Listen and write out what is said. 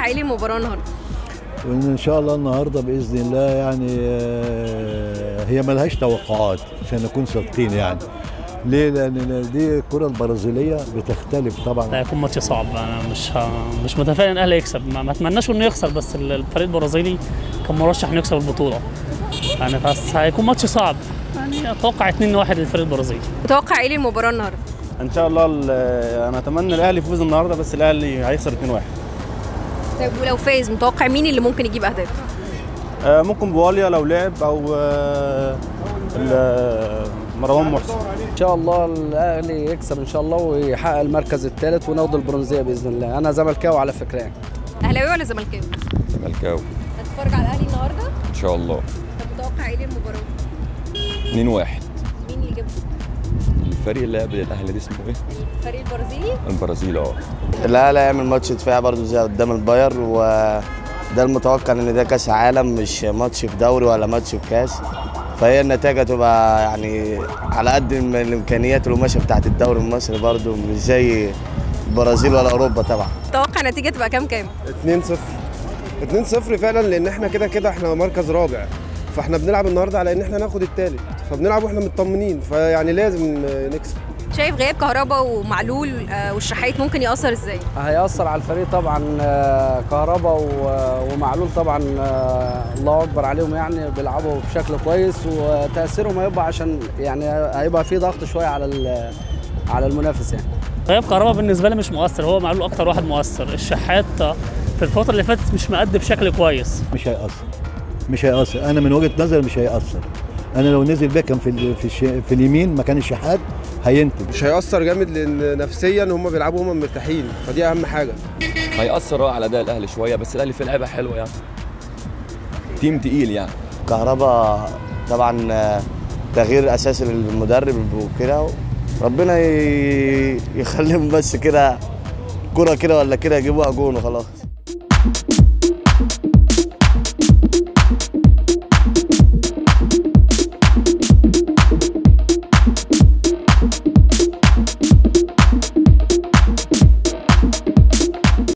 تتوقع ايه للمباراه النهارده وان شاء الله النهارده باذن الله يعني آه، هي ملهاش توقعات عشان نكون صادقين يعني ليه لان دي الكره البرازيليه بتختلف لا طبعا هيكون ماتش صعب انا مش ه... مش متفائل ان الاهلي يكسب ما, ما اتمناش انه يخسر بس ال- الفريق البرازيلي كان مرشح انه يكسب البطوله يعني بس هيكون ماتش صعب يعني اتوقع 2-1 للفريق البرازيلي تتوقع ايه للمباراه النهارده ان شاء الله ال- انا اتمنى الاهلي يفوز النهارده بس الاهلي هيخسر 2-1 طيب ولو فاز متوقع مين اللي ممكن يجيب اهداف آه، ممكن بواليا لو لعب او آه، ال- مروان محسن ان شاء الله الاهلي يكسب ان شاء الله ويحقق المركز الثالث وناخد البرونزيه باذن الله انا زملكاوي على فكره يعني اهلاوي ولا زملكاوي زملكاوي هتتفرج على الاهلي النهارده ان شاء الله طب متوقع ايه للمباراه 2 1 مين اللي يجيب الفريق اللي قبل الاهلي ده اسمه ايه؟ الفريق البرازيلي البرازيل اه الاهلي هيعمل ماتش دفاع برضه زي قدام الباير وده المتوقع ان ده كاس عالم مش ماتش في دوري ولا ماتش في كاس فهي النتائج هتبقى يعني على قد الم- الامكانيات القماشه بتاعت الدوري المصري برضه مش زي البرازيل ولا اوروبا طبعا تتوقع النتيجه تبقى كام كام 2-0 2-0 فعلا لان احنا كده كده احنا مركز رابع فاحنا بنلعب النهارده على ان احنا ناخد الثالث فبنلعب واحنا مطمنين فيعني لازم نكسب شايف غياب كهربا ومعلول آه، والشحات ممكن ياثر ازاي هيأثر على الفريق طبعا آه، كهربا و- ومعلول طبعا آه، الله اكبر عليهم يعني بيلعبوا بشكل كويس وتاثيرهم هيبقى عشان يعني هيبقى في ضغط شويه على ال- على المنافس يعني غياب كهربا بالنسبه لي مش مؤثر هو معلول اكتر واحد مؤثر الشحات في الفتره اللي فاتت مش مأدي بشكل كويس مش هيأثر مش هيأثر انا من وجهه نظري مش هيأثر انا لو نزل بيكم في ال- في, الش... في اليمين مكان الشحات هينتج مش هيأثر جامد لان نفسيا هم بيلعبوا هم مرتاحين فدي اهم حاجه هيأثر اه على اداء الاهلي شويه بس الاهلي فيه لعيبه حلوه يعني تيم تقيل يعني كهربا طبعا آه، تغيير اساسي للمدرب وكده ربنا ي- يخليهم بس كده كرة كده ولا كده يجيبوها جون وخلاص